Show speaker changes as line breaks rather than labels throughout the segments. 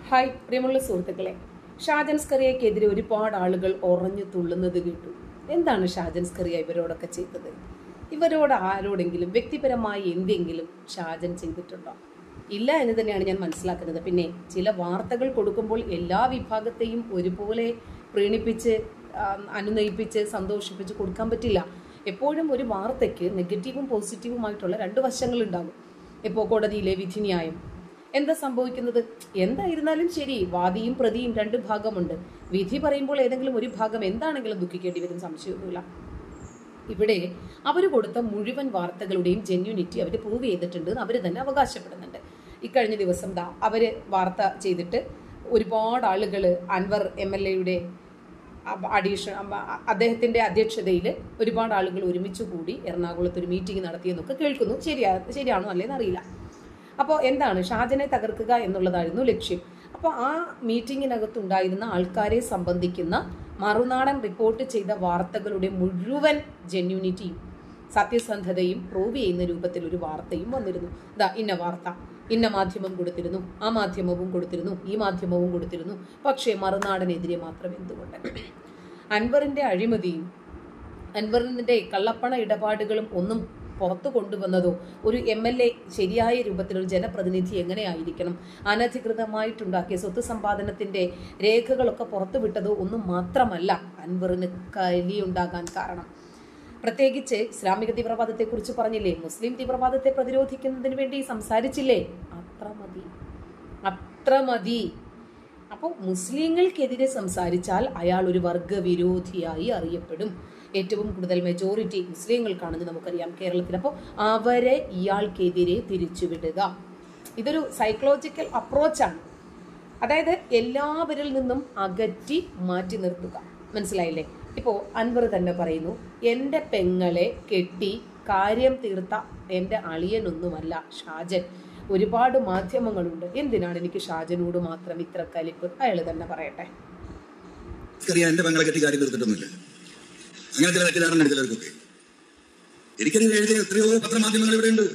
Hi പ്രിയമുള്ള സുഹൃത്തുക്കളെ ഷാജൻ സ്കറിയക്കെതിരെ ഒരുപാട് ആളുകൾ ഉറഞ്ഞു തുള്ളുന്നത് കേട്ടു എന്താണ് ഷാജൻ സ്കറിയ ഇവരോടൊക്കെ ചെയ്തത് ഇവരോട് ആരോടെങ്കിലും വ്യക്തിപരമായി എന്തെങ്കിലും ഷാജൻ ചെയ്തിട്ടുണ്ടോ ഇല്ല എന്ന് തന്നെയാണ് ഞാൻ മനസ്സിലാക്കുന്നത് പിന്നെ ചില വാർത്തകൾ കൊടുക്കുമ്പോൾ എല്ലാ വിഭാഗത്തെയും ഒരുപോലെ പ്രീണിപ്പിച്ച് ആം, അനുനയിപ്പിച്ച് സന്തോഷിപ്പിച്ച് കൊടുക്കാൻ പറ്റില്ല എപ്പോഴും ഒരു വാർത്തയ്ക്ക് നെഗറ്റീവും പോസിറ്റീവുമായിട്ടുള്ള രണ്ട് വശങ്ങളുണ്ടാകും ഇപ്പോൾ കോടതിയിലെ വിധിന്യായം എന്താ സംഭവിക്കുന്നത് എന്തായിരുന്നാലും ശരി വാദിയും പ്രതിയും രണ്ട് ഭാഗമുണ്ട് വിധി പറയുമ്പോൾ ഏതെങ്കിലും ഒരു ഭാഗം എന്താണെങ്കിലും ദുഃഖിക്കേണ്ടി വരും സംശയമൊന്നുമില്ല ഇവിടെ അവർ കൊടുത്ത മുഴുവൻ വാർത്തകളുടെയും ജെന്യൂനിറ്റി അവർ പ്രൂവ് ചെയ്തിട്ടുണ്ട് അവർ തന്നെ അവകാശപ്പെടുന്നുണ്ട് ഇക്കഴിഞ്ഞ ദിവസം ദാ അവർ വാർത്ത ചെയ്തിട്ട് ഒരുപാട് ആളുകൾ അൻവർ എം എൽ എയുടെ അഡീഷൻ അദ്ദേഹത്തിന്റെ അധ്യക്ഷതയിൽ ഒരുപാട് ആളുകൾ ഒരുമിച്ച് കൂടി എറണാകുളത്ത് ഒരു മീറ്റിംഗ് നടത്തിയെന്നൊക്കെ കേൾക്കുന്നു ശരിയാ ശരിയാണോ അല്ലേന്ന് അറിയില്ല അപ്പോൾ എന്താണ് ഷാജനെ തകർക്കുക എന്നുള്ളതായിരുന്നു ലക്ഷ്യം അപ്പോൾ ആ മീറ്റിങ്ങിനകത്തുണ്ടായിരുന്ന ആൾക്കാരെ സംബന്ധിക്കുന്ന മറുനാടൻ റിപ്പോർട്ട് ചെയ്ത വാർത്തകളുടെ മുഴുവൻ ജെന്യൂനിറ്റിയും സത്യസന്ധതയും പ്രൂവ് ചെയ്യുന്ന രൂപത്തിൽ ഒരു വാർത്തയും വന്നിരുന്നു ദാ ഇന്ന വാർത്ത ഇന്ന മാധ്യമം കൊടുത്തിരുന്നു ആ മാധ്യമവും കൊടുത്തിരുന്നു ഈ മാധ്യമവും കൊടുത്തിരുന്നു പക്ഷേ മറുനാടനെതിരെ മാത്രം എന്തുകൊണ്ട് അൻവറിന്റെ അഴിമതിയും അൻവറിന്റെ കള്ളപ്പണ ഇടപാടുകളും ഒന്നും പുറത്തു കൊണ്ടുവന്നതോ ഒരു എം എൽ എ ശരിയായ രൂപത്തിൽ ഒരു ജനപ്രതിനിധി എങ്ങനെയായിരിക്കണം അനധികൃതമായിട്ടുണ്ടാക്കിയ സ്വത്ത് സമ്പാദനത്തിന്റെ രേഖകളൊക്കെ പുറത്തുവിട്ടതോ ഒന്നും മാത്രമല്ല അൻവറിന് കലിയുണ്ടാകാൻ കാരണം പ്രത്യേകിച്ച് ഇസ്ലാമിക തീവ്രവാദത്തെ കുറിച്ച് പറഞ്ഞില്ലേ മുസ്ലിം തീവ്രവാദത്തെ പ്രതിരോധിക്കുന്നതിന് വേണ്ടി സംസാരിച്ചില്ലേ അത്ര മതി അത്ര മതി അപ്പോൾ മുസ്ലിങ്ങൾക്കെതിരെ സംസാരിച്ചാൽ അയാൾ ഒരു വർഗവിരോധിയായി അറിയപ്പെടും ഏറ്റവും കൂടുതൽ മെജോറിറ്റി മുസ്ലിങ്ങൾക്കാണെന്ന് നമുക്കറിയാം കേരളത്തിൽ അപ്പോൾ അവരെ ഇയാൾക്കെതിരെ തിരിച്ചുവിടുക ഇതൊരു സൈക്കോളജിക്കൽ അപ്രോച്ചാണ് അതായത് എല്ലാവരിൽ നിന്നും അകറ്റി മാറ്റി നിർത്തുക മനസ്സിലായില്ലേ ഇപ്പോൾ അൻവർ തന്നെ പറയുന്നു എൻ്റെ പെങ്ങളെ കെട്ടി കാര്യം തീർത്ത എൻ്റെ അളിയനൊന്നുമല്ല ഷാജൻ ഒരുപാട് മാധ്യമങ്ങളുണ്ട് എന്തിനാണ് എനിക്ക് ഷാജനോട് മാത്രം ഇത്ര കലിപ്പ് അയാൾ തന്നെ പറയട്ടെ
എനിക്കറിയാം എന്റെ പെങ്ങളെ കെട്ടി കാര്യം തീർത്തിട്ടൊന്നുമില്ല അങ്ങനെ ചില തെറ്റിദ്ധാരണ ചിലർക്കൊക്കെ എനിക്കറിയാം എഴുതിയ എത്രയോ പത്രമാധ്യമങ്ങൾ ഇവിടെ ഉണ്ട്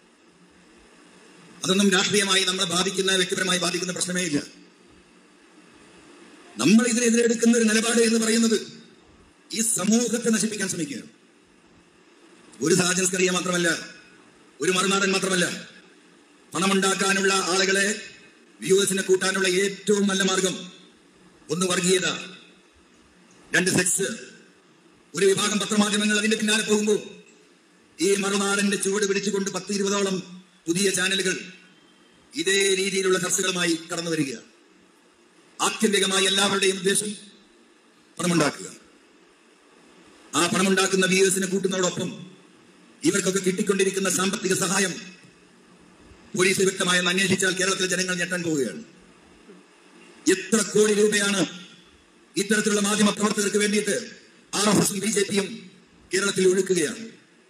അതൊന്നും രാഷ്ട്രീയമായി നമ്മളെ ബാധിക്കുന്ന വ്യക്തിപരമായി ബാധിക്കുന്ന പ്രശ്നമേ ഇല്ല നമ്മൾ ഇതിനെതിരെ എടുക്കുന്ന ഒരു നിലപാട് എന്ന് പറയുന്നത് ഈ സമൂഹത്തെ നശിപ്പിക്കാൻ ശ്രമിക്കുക ഒരു സാഹചര്യസ്കറിയ മാത്രമല്ല ഒരു മറുനാടൻ മാത്രമല്ല പണമുണ്ടാക്കാനുള്ള ആളുകളെ വ്യൂവേഴ്സിനെ കൂട്ടാനുള്ള ഏറ്റവും നല്ല മാർഗം ഒന്ന് വർഗീയത രണ്ട് സെക്സ് ഒരു വിഭാഗം പത്രമാധ്യമങ്ങൾ അതിന്റെ പിന്നാലെ പോകുമ്പോൾ ഈ മറുനാടന്റെ ചുവട് പിടിച്ചുകൊണ്ട് പത്ത് ഇരുപതോളം പുതിയ ചാനലുകൾ ഇതേ രീതിയിലുള്ള ചർച്ചകളുമായി കടന്നു വരികയാണ് ആത്യന്തികമായി എല്ലാവരുടെയും ഉദ്ദേശം പണമുണ്ടാക്കുക ആ പണമുണ്ടാക്കുന്ന വ്യൂവേഴ്സിനെ കൂട്ടുന്നതോടൊപ്പം ഇവർക്കൊക്കെ കിട്ടിക്കൊണ്ടിരിക്കുന്ന സാമ്പത്തിക സഹായം പോലീസ് വ്യക്തമായി ഒന്ന് അന്വേഷിച്ചാൽ കേരളത്തിലെ ജനങ്ങൾ ഞെട്ടാൻ പോവുകയാണ് എത്ര കോടി രൂപയാണ് ഇത്തരത്തിലുള്ള മാധ്യമ പ്രവർത്തകർക്ക് വേണ്ടിയിട്ട് ആർ എസ് എസും ബി ജെ പിയും കേരളത്തിൽ ഒഴുക്കുകയാണ്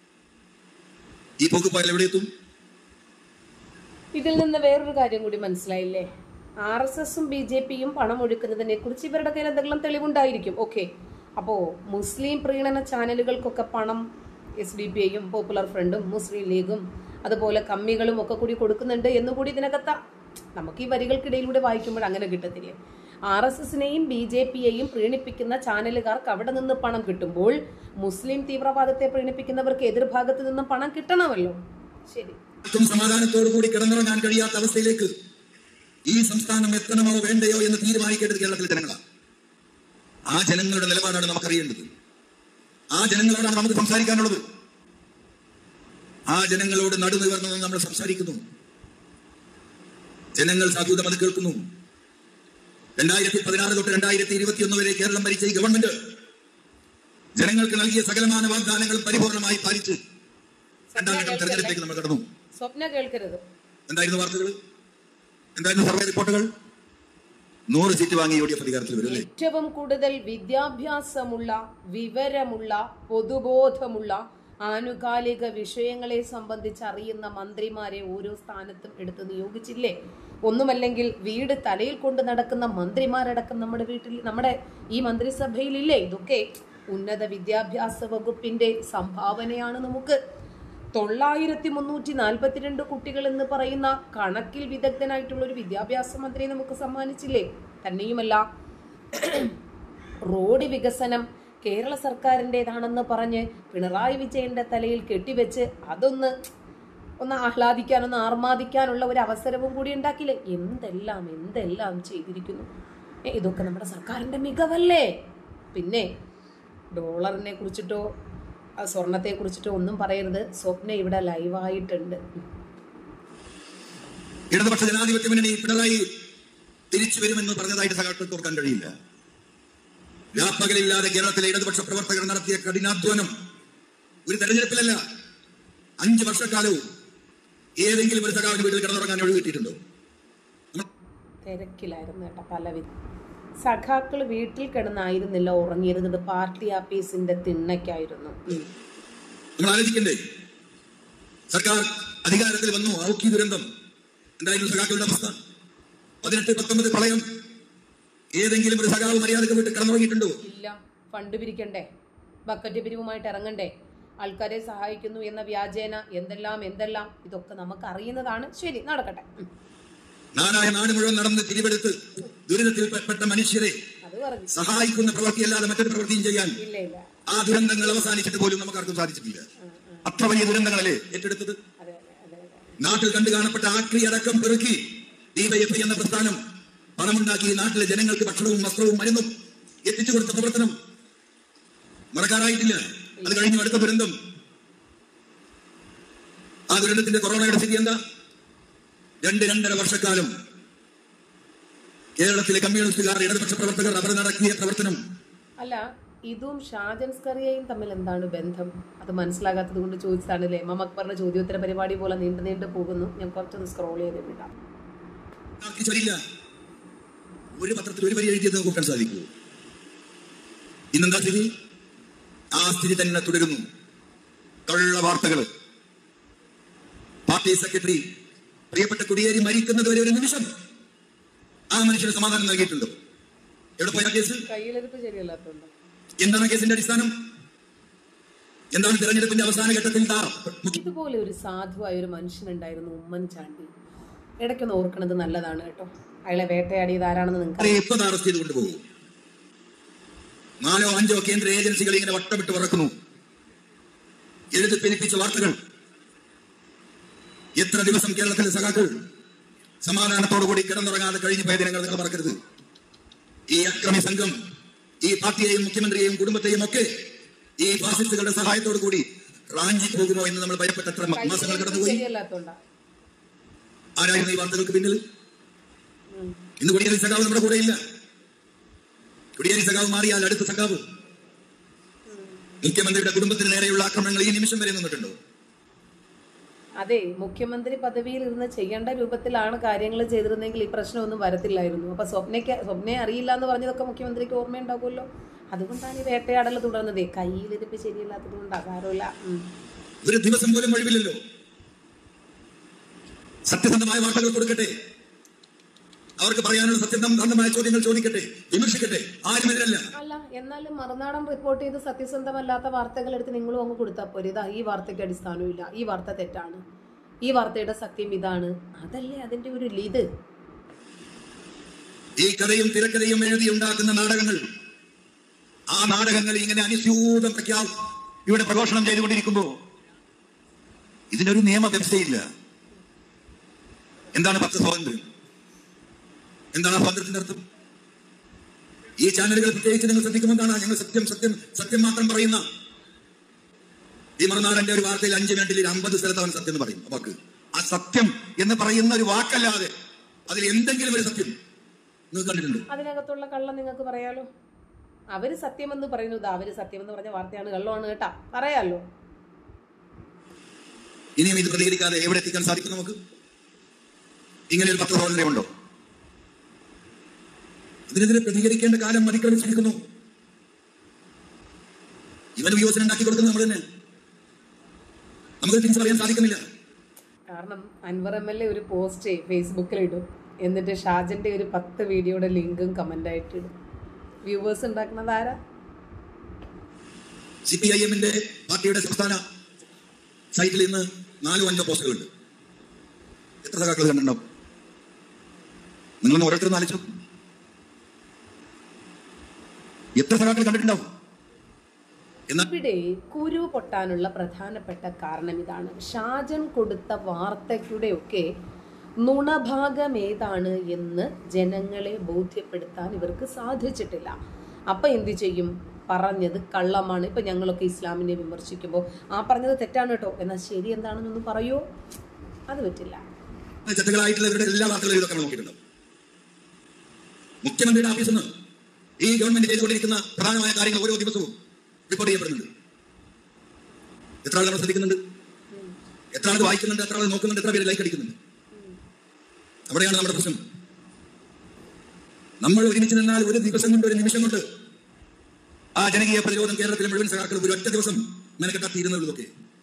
ഈ പോക്ക് പോയാൽ എവിടെ എത്തും
ഇതിൽ നിന്ന് വേറൊരു കാര്യം കൂടി മനസ്സിലായില്ലേ ആർ എസ് എസും ബി ജെ പിയും പണം ഒഴുക്കുന്നതിനെ കുറിച്ച് ഇവരുടെ കയ്യിൽ എന്തെങ്കിലും തെളിവുണ്ടായിരിക്കും ഓക്കെ അപ്പോ മുസ്ലിം പ്രീണന ചാനലുകൾക്കൊക്കെ പണം എസ് ഡി പി ഐയും പോപ്പുലർ ഫ്രണ്ടും മുസ്ലിം ലീഗും അതുപോലെ കമ്മികളും ഒക്കെ കൂടി കൊടുക്കുന്നുണ്ട് എന്നുകൂടി ഇതിനകത്ത നമുക്ക് ഈ വരികൾക്കിടയിലൂടെ വായിക്കുമ്പോൾ അങ്ങനെ കിട്ടത്തില്ലേ ആർ എസ് എസിനെയും ബി ജെ പിയെയും പ്രീണിപ്പിക്കുന്ന ചാനലുകാർക്ക് അവിടെ നിന്ന് പണം കിട്ടുമ്പോൾ മുസ്ലിം തീവ്രവാദത്തെ പ്രീണിപ്പിക്കുന്നവർക്ക് എതിർഭാഗത്ത് നിന്നും പണം കിട്ടണമല്ലോ ശരി
ആർക്കും സമാധാനത്തോടു കൂടി കിടന്നുറങ്ങാൻ കഴിയാത്ത അവസ്ഥയിലേക്ക് ഈ സംസ്ഥാനം എത്തണമോ വേണ്ടയോ എന്ന് തീരുമാനിക്കേണ്ടത് കേരളത്തിലെ ജനങ്ങളാണ് ആ ജനങ്ങളുടെ നിലപാടാണ് നമുക്കറിയേണ്ടത് ആ ജനങ്ങളോടാണ് നമുക്ക് സംസാരിക്കാനുള്ളത് ആ ജനങ്ങളോട് നടുനിവർന്ന് നമ്മൾ സംസാരിക്കുന്നു ജനങ്ങൾ സാധുതം അത് കേൾക്കുന്നു രണ്ടായിരത്തി പതിനാറ് തൊട്ട് രണ്ടായിരത്തി ഇരുപത്തിയൊന്ന് വരെ കേരളം ഭരിച്ച ഈ ഗവൺമെന്റ് ജനങ്ങൾക്ക് നൽകിയ സകലമാന വാഗ്ദാനങ്ങളും പരിപൂർണമായി പാലിച്ച് രണ്ടാം ഘട്ടം തെരഞ്ഞെടുപ്പിലേക്ക് നമ്മൾ കടന്നു
സ്വപ്ന കേൾക്കരുത്
എന്തായിരുന്നു വാർത്തകൾ എന്തായിരുന്നു സർവേ റിപ്പോർട്ടുകൾ നൂറ് സീറ്റ് വാങ്ങി യു ഡി എഫ് അധികാരത്തിൽ വരും അല്ലേ
ഏറ്റവും കൂടുതൽ വിദ്യാഭ്യാസമുള്ള വിവരമുള്ള പൊതുബോധമുള്ള ആനുകാലിക വിഷയങ്ങളെ സംബന്ധിച്ച് അറിയുന്ന മന്ത്രിമാരെ ഓരോ സ്ഥാനത്തും എടുത്ത് നിയോഗിച്ചില്ലേ ഒന്നുമല്ലെങ്കിൽ വീട് തലയിൽ കൊണ്ട് നടക്കുന്ന മന്ത്രിമാരടക്കം നമ്മുടെ വീട്ടിൽ നമ്മുടെ ഈ മന്ത്രിസഭയിലില്ലേ ഇതൊക്കെ ഉന്നത വിദ്യാഭ്യാസ വകുപ്പിന്റെ സംഭാവനയാണ് നമുക്ക് തൊള്ളായിരത്തി മുന്നൂറ്റി നാൽപ്പത്തിരണ്ട് കുട്ടികൾ എന്ന് പറയുന്ന കണക്കിൽ വിദഗ്ധനായിട്ടുള്ള ഒരു വിദ്യാഭ്യാസ മന്ത്രി നമുക്ക് സമ്മാനിച്ചില്ലേ തന്നെയുമല്ല റോഡ് വികസനം കേരള സർക്കാരിൻ്റെതാണെന്ന് പറഞ്ഞ് പിണറായി വിജയന്റെ തലയിൽ കെട്ടിവെച്ച് അതൊന്ന് ഒന്ന് ആഹ്ലാദിക്കാനൊന്ന് ആർമാദിക്കാനുള്ള ഒരു അവസരവും കൂടി ഉണ്ടാക്കില്ലേ എന്തെല്ലാം എന്തെല്ലാം ചെയ്തിരിക്കുന്നു ഏ, ഇതൊക്കെ നമ്മുടെ സർക്കാരിന്റെ മികവല്ലേ പിന്നെ ഡോളറിനെ കുറിച്ചിട്ടോ ആ സ്വർണത്തെ കുറിച്ചിട്ടോ ഒന്നും പറയരുത് സ്വപ്ന ഇവിടെ ലൈവായിട്ടുണ്ട്
ഇടതുപക്ഷ ജനാധിപത്യ മുന്നണി പിണറായി തിരിച്ചു വരുമെന്ന് പറഞ്ഞതായിട്ട് സകാക്കൾ ഓർക്കാൻ കഴിയില്ല രാപ്പകലില്ലാതെ കേരളത്തിലെ ഇടതുപക്ഷ പ്രവർത്തകർ നടത്തിയ കഠിനാധ്വാനം ഒരു തെരഞ്ഞെടുപ്പിലല്ല അഞ്ചു വർഷക്കാലവും ഏതെങ്കിലും ഒരു സഖാവിന് വീട്ടിൽ കിടന്നുറങ്ങാൻ ഒഴിവ് കിട്ടിയിട്ടുണ്ടോ നമ്മൾ
തിരക്കിലായിരുന്നു കേട്ടോ പലവിധ സഖാക്കൾ വീട്ടിൽ കിടന്നായിരുന്നില്ല ഉറങ്ങിയിരുന്നത് പാർട്ടി ആഫീസിന്റെ തിണ്ണയ്ക്കായിരുന്നു ഉം.
നമ്മൾ ആലോചിക്കണ്ടേ സർക്കാർ അധികാരത്തിൽ വന്നു ഔക്കി ദുരന്തം എന്തായിരുന്നു സഖാക്കളുടെ അവസ്ഥ പതിനെട്ട് പത്തൊമ്പത് പ്രളയം ഏതെങ്കിലും ഒരു സഖാവ് മര്യാദക്ക് വീട്ടിൽ കിടന്നുറങ്ങിയിട്ടുണ്ടോ
ഇല്ല ഫണ്ട് പിരിക്കണ്ടേ ബക്കറ്റ് പിരിവുമായിട്ട് ഇറങ്ങണ്ടേ ആൾക്കാരെ സഹായിക്കുന്നു എന്ന വ്യാജേന എന്തെല്ലാം എന്തെല്ലാം ഇതൊക്കെ നമുക്ക് അറിയുന്നതാണ് ശരി നടക്കട്ടെ ഉം.
നാനായ നാട് മുഴുവൻ നടന്ന് തിരിവെടുത്ത് ദുരിതത്തിൽപ്പെട്ട മനുഷ്യരെ
അത് പറഞ്ഞു
സഹായിക്കുന്ന പ്രവൃത്തിയല്ലാതെ മറ്റൊരു പ്രവൃത്തിയും ചെയ്യാൻ
ഇല്ല ഇല്ല
ആ ദുരന്തങ്ങൾ അവസാനിച്ചിട്ട് പോലും നമുക്കാർക്കും സാധിച്ചിട്ടില്ല അത്ര വലിയ ദുരന്തങ്ങളല്ലേ ഏറ്റെടുത്തത്
അതെ അതെ അതെ അതെ
നാട്ടിൽ കണ്ടു കാണപ്പെട്ട ആക്രി അടക്കം പെറുക്കി ഡിവൈഎഫ്ഐ എന്ന പ്രസ്ഥാനം പണമുണ്ടാക്കി നാട്ടിലെ ജനങ്ങൾക്ക് ഭക്ഷണവും വസ്ത്രവും മരുന്നും എത്തിച്ചു കൊടുത്ത പ്രവർത്തനം മറക്കാറായിട്ടില്ല അത് കഴിഞ്ഞു അടുത്ത ദുരന്തം ആ ദുരന്തത്തിന്റെ കൊറോണയുടെ സ്ഥിതി എന്താ രണ്ട് രണ്ടര വർഷക്കാലം കേരളത്തിലെ കമ്മ്യൂണിസ്റ്റുകാർ ഇടതുപക്ഷ പ്രവർത്തകർ അവർ നടത്തിയ പ്രവർത്തനം
അല്ല ഇതും ഷാജൻ സ്കറിയയും തമ്മിൽ എന്താണ് ബന്ധം അത് മനസ്സിലാകാത്തത് കൊണ്ട് ചോദിച്ചതാണ് അല്ലേ മമക് പറഞ്ഞ ചോദ്യോത്തര പരിപാടി പോലെ നീണ്ടു നീണ്ടു പോകുന്നു ഞാൻ കുറച്ചൊന്ന് സ്ക്രോൾ ചെയ്ത് വിടാം
ആക്കി ശരിയില്ല ഒരു പത്രത്തിൽ ഒരു വരി എഴുതിയത് നോക്കാൻ സാധിക്കൂ ഇന്നെന്താ സ്ഥിതി ആ സ്ഥിതി തന്നെ തുടരുന്നു തൊള്ള വാർത്തകൾ പാർട്ടി സെക്രട്ടറി പ്രിയപ്പെട്ട കുടിയേരി മരിക്കുന്നത് വരെ ഒരു നിമിഷം ആ മനുഷ്യന് സമാധാനം നൽകിയിട്ടുണ്ടോ എവിടെ പോയ കേസ്
കയ്യിലെടുപ്പ് ശരിയല്ലാത്തതുകൊണ്ട്
എന്താണ് ആ കേസിന്റെ അടിസ്ഥാനം എന്താണ് തെരഞ്ഞെടുപ്പിന്റെ അവസാന ഘട്ടത്തിൽ താ മുഖ്യ
ഇതുപോലെ ഒരു സാധുവായ ഒരു മനുഷ്യനുണ്ടായിരുന്നു ഉമ്മൻചാണ്ടി ഇടയ്ക്കൊന്ന് ഓർക്കണത് നല്ലതാണ് കേട്ടോ അയാളെ വേട്ടയാടിയത് ആരാണെന്ന് നിങ്ങൾക്ക്
അവരെ എപ്പോൾ അറസ്റ്റ് ചെയ്ത് കൊണ്ടുപോകും നാലോ അഞ്ചോ കേന്ദ്ര ഏജൻസികൾ ഇങ്ങനെ വട്ടമിട്ട് പറക്കുന്നു എഴുതി പെരുപ്പിച്ച വാർത്തകൾ എത്ര ദിവസം കേരളത്തിലെ സഖാക്കൾ സമാധാനത്തോടുകൂടി കിടന്നുറങ്ങാതെ കഴിഞ്ഞു പോയ ദിനങ്ങൾ നിങ്ങൾ മറക്കരുത് ഈ അക്രമി സംഘം ഈ പാർട്ടിയെയും മുഖ്യമന്ത്രിയെയും കുടുംബത്തെയും ഒക്കെ ഈ ഫാസിസ്റ്റുകളുടെ സഹായത്തോടു കൂടി റാഞ്ചി പോകുമോ എന്ന് നമ്മൾ ഭയപ്പെട്ട എത്ര മാസങ്ങൾ
കയ്യിലെടുപ്പ്
കടന്നുപോയി
ശരിയല്ലാത്തോണ്ടാ
ആരായിരുന്നു ഈ വാർത്തകൾക്ക് പിന്നിൽ ഇന്ന് കുടിയേരി സഖാവ് നമ്മുടെ കൂടെ ഇല്ല കുടിയേരി സഖാവ് മാറിയാൽ അടുത്ത സഖാവ് മുഖ്യമന്ത്രിയുടെ കുടുംബത്തിന് നേരെയുള്ള ആക്രമണങ്ങൾ ഈ നിമിഷം വരെ നിന്നിട്ടുണ്ടോ
അതെ മുഖ്യമന്ത്രി പദവിയിൽ ഇരുന്ന് ചെയ്യേണ്ട രൂപത്തിലാണ് കാര്യങ്ങൾ ചെയ്തിരുന്നെങ്കിൽ ഈ പ്രശ്നമൊന്നും വരത്തില്ലായിരുന്നു അപ്പൊ സ്വപ്നയ്ക്ക് സ്വപ്നയെ അറിയില്ല എന്ന് പറഞ്ഞതൊക്കെ മുഖ്യമന്ത്രിക്ക് ഓർമ്മയുണ്ടാകുമല്ലോ അതുകൊണ്ടാണ് ഈ വേട്ടയാടൽ തുടർന്നത് കയ്യിലിരിപ്പ് ശരിയല്ലാത്തത് കൊണ്ടാ സാരമില്ല ഉം.
ഒരു ദിവസം പോലും ഒഴിവില്ലല്ലോ സത്യസന്ധമായ വാർത്തകൾ കൊടുക്കട്ടെ അവർക്ക് പറയാനുള്ള സത്യസന്ധമായ ചോദ്യങ്ങൾ ചോദിക്കട്ടെ വിമർശിക്കട്ടെ ആരും എതിരല്ല
അല്ല എന്നാലും മറുനാടൻ റിപ്പോർട്ട് ചെയ്ത് സത്യസന്ധമല്ലാത്ത വാർത്തകൾ എടുത്ത് നിങ്ങളും അങ്ങ് കൊടുത്താൽ പോരെ ഇതാ ഈ വാർത്തയ്ക്ക് അടിസ്ഥാനമില്ല ഈ വാർത്ത തെറ്റാണ് ഈ വാർത്തയുടെ സത്യം ഇതാണ് അതല്ലേ അതിന്റെ ഒരു ലീത്
ഈ കഥയും തിരക്കഥയും എഴുതി ഉണ്ടാക്കുന്ന നാടകങ്ങൾ ആ നാടകങ്ങൾ ഇങ്ങനെ അനുസ്യൂതം പ്രഖ്യാ ഇവിടെ പ്രഘോഷണം ചെയ്തുകൊണ്ടിരിക്കുമ്പോ ഇതിനൊരു നിയമ വ്യവസ്ഥയില്ല എന്താണ് പത്ര സ്വാതന്ത്ര്യം എന്താണ് ആ സ്വാതന്ത്ര്യത്തിന്റെ അർത്ഥം ഈ ചാനലുകൾ പ്രത്യേകിച്ച് നിങ്ങൾ ശ്രദ്ധിക്കുമ്പോൾ കാണാം ഞങ്ങൾ സത്യം സത്യം സത്യം മാത്രം പറയുന്ന ഈ മറുനാടന്റെ ഒരു വാർത്തയിൽ അഞ്ച് മിനിറ്റിൽ അമ്പത് സ്ഥലത്ത് അവൻ സത്യം എന്ന് പറയും വാക്ക് ആ സത്യം എന്ന് പറയുന്ന ഒരു വാക്കല്ലാതെ അതിൽ എന്തെങ്കിലും ഒരു സത്യം നിങ്ങൾ കണ്ടിട്ടുണ്ടോ
അതിനകത്തുള്ള കള്ളം നിങ്ങൾക്ക് പറയാലോ അവര് സത്യമെന്ന് പറയുന്നു ഇതാ അവര് സത്യമെന്ന് പറഞ്ഞ വാർത്തയാണ് കള്ളമാണ് കേട്ടാ പറയാലോ
ഇനിയും ഇത് പ്രതികരിക്കാതെ എവിടെ എത്തിക്കാൻ സാധിക്കും നമുക്ക് ഇങ്ങനെ ഒരു പത്രസ്വാതന്ത്ര്യമുണ്ടോ ഇതിനെതിരെ പ്രതികരിക്കേണ്ട കാലം മതിക്രമിച്ചിരിക്കുന്നു ഇവന് വിയോജനം ഉണ്ടാക്കി കൊടുക്കുന്നത് നമ്മൾ തന്നെ നമുക്ക് തിരിച്ചു പറയാൻ സാധിക്കുന്നില്ല
കാരണം അൻവർ എം എൽ എ ഒരു പോസ്റ്റ് ഫേസ്ബുക്കിൽ ഇടും എന്നിട്ട് ഷാജന്റെ ഒരു പത്ത് വീഡിയോയുടെ ലിങ്കും കമന്റ് ആയിട്ട് ഇടും വ്യൂവേഴ്സ് ഉണ്ടാക്കുന്നത് ആരാ
സി പി ഐ എമ്മിന്റെ പാർട്ടിയുടെ സംസ്ഥാന സൈറ്റിൽ ഇന്ന് നാലോ അഞ്ചോ പോസ്റ്റുകളുണ്ട് എത്ര സഖാക്കൾ ഇത് കണ്ടിട്ടുണ്ടാവും നിങ്ങളൊന്ന് ഓരോരുത്തരും ആലോചിച്ചു എത്ര സഖാക്കൾ കണ്ടിട്ടുണ്ടാവും എന്നാൽ
ഇവിടെ കുരു പൊട്ടാനുള്ള പ്രധാനപ്പെട്ട കാരണം ഇതാണ് ഷാജൻ കൊടുത്ത വാർത്തയ്ക്കുടെയൊക്കെ നുണഭാഗം ഏതാണ് എന്ന് ജനങ്ങളെ ബോധ്യപ്പെടുത്താൻ ഇവർക്ക് സാധിച്ചിട്ടില്ല അപ്പം എന്ത് ചെയ്യും പറഞ്ഞത് കള്ളമാണ് ഇപ്പം ഞങ്ങളൊക്കെ ഇസ്ലാമിനെ വിമർശിക്കുമ്പോൾ ആ പറഞ്ഞത് തെറ്റാണ് കേട്ടോ എന്നാൽ ശരി എന്താണെന്നൊന്ന് പറയോ അത് പറ്റില്ല
ചട്ടകളായിട്ടുള്ള ഇവരുടെ എല്ലാ വാർത്തകളും ഇതൊക്കെ നമ്മൾ നോക്കിയിട്ടുണ്ടാവും മുഖ്യമന്ത്രിയുടെ ഓഫീസിൽ നിന്ന് ഈ ഗവൺമെന്റ് ചെയ്തുകൊണ്ടിരിക്കുന്ന പ്രധാനമായ കാര്യങ്ങൾ ഓരോ ദിവസവും റിപ്പോർട്ട് ചെയ്യപ്പെടുന്നുണ്ട് എത്ര ആൾ നമ്മൾ ശ്രദ്ധിക്കുന്നുണ്ട് എത്ര ആൾ വായിക്കുന്നുണ്ട് എത്ര ആൾ നോക്കുന്നുണ്ട് എത്ര പേര് ലൈക്ക് അടിക്കുന്നുണ്ട് അവിടെയാണ് നമ്മുടെ പ്രശ്നം നമ്മൾ ഒരുമിച്ച് നിന്നാൽ ഒരു ദിവസം കൊണ്ട് ഒരു നിമിഷം കൊണ്ട് ആ ജനകീയ പ്രതിരോധം കേരളത്തിലെ മുഴുവൻ സഹാക്കളും ഒരു ഒറ്റ ദിവസം മെനക്കെട്ടാ തീരുന്നതൊക്കെ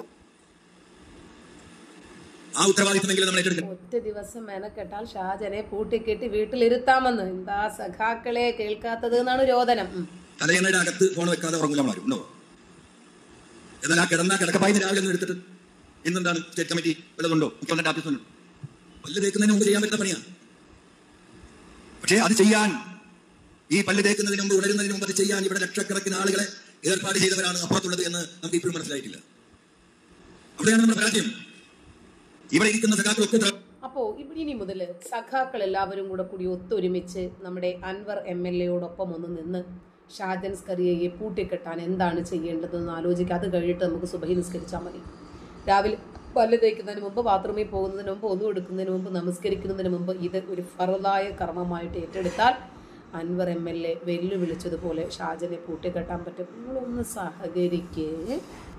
ആ ഉത്തരവാദിത്തമെങ്കിലും നമ്മൾ ഏറ്റെടുക്കണം
ഒറ്റ ദിവസം മെനക്കെട്ടാൽ ഷാജനെ പൂട്ടിക്കെട്ടി വീട്ടിലിരുത്താമെന്ന് എന്താ സഖാക്കളെ കേൾക്കാത്തത് എന്നാണ് രോദനം ഉം.
തലയണയുടെ അകത്ത് ഫോൺ വെക്കാതെ ഉറങ്ങില്ല മാറും ഉണ്ടോ എന്നാൽ ആ കിടന്ന കിടക്കപ്പായിന്ന് രാവിലെ ഒന്ന് എടുത്തിട്ട് ഇന്നെന്താണ് സ്റ്റേറ്റ് കമ്മിറ്റി വല്ലതുണ്ടോ മുഖ്യമന്ത്രി ഓഫീസുണ്ട് പല്ല് തേക്കുന്നതിന് മുമ്പ് ചെയ്യാൻ പറ്റുന്ന പണിയാ പക്ഷേ അത് ചെയ്യാൻ ഈ പല്ല് തേക്കുന്നതിന് മുമ്പ് ഉണരുന്നതിന് മുമ്പ് അത് ചെയ്യാൻ ഇവിടെ ലക്ഷക്കണക്കിന് ആളുകളെ ഏർപ്പാട് ചെയ്തവരാണ് അപ്പുറത്തുള്ളത് എന്ന് നമുക്ക് ഇപ്പോഴും മനസ്സിലായിട്ടില്ല അവിടെയാണ് നമ്മുടെ പരാജയം ഇവിടെ ഇരിക്കുന്ന സഖാക്കളൊക്കെ ത്ര-
അപ്പോൾ ഇവിടെ ഇനി മുതൽ സഖാക്കൾ എല്ലാവരും കൂടെ കൂടി ഒത്തൊരുമിച്ച് നമ്മുടെ അൻവർ എം എൽ എയോടൊപ്പം ഒന്ന് നിന്ന് ഷാജൻ സ്കറിയയെ പൂട്ടിക്കെട്ടാൻ എന്താണ് ചെയ്യേണ്ടതെന്ന് ആലോചിക്കുക അത് കഴിഞ്ഞിട്ട് നമുക്ക് സുബഹി നിസ്കരിച്ചാൽ മതി രാവിലെ പല്ല് തേക്കുന്നതിന് മുമ്പ് ബാത്റൂമിൽ പോകുന്നതിന് മുമ്പ് ഒന്നും എടുക്കുന്നതിന് മുമ്പ് നമസ്കരിക്കുന്നതിന് മുമ്പ് ഇത് ഒരു ഫറതായ കർമ്മമായിട്ട് ഏറ്റെടുത്താൽ അൻവർ എം എൽ എ വെല്ലുവിളിച്ചതുപോലെ ഷാജനെ പൂട്ടിക്കെട്ടാൻ പറ്റും നിങ്ങളൊന്ന് സഹകരിക്കേ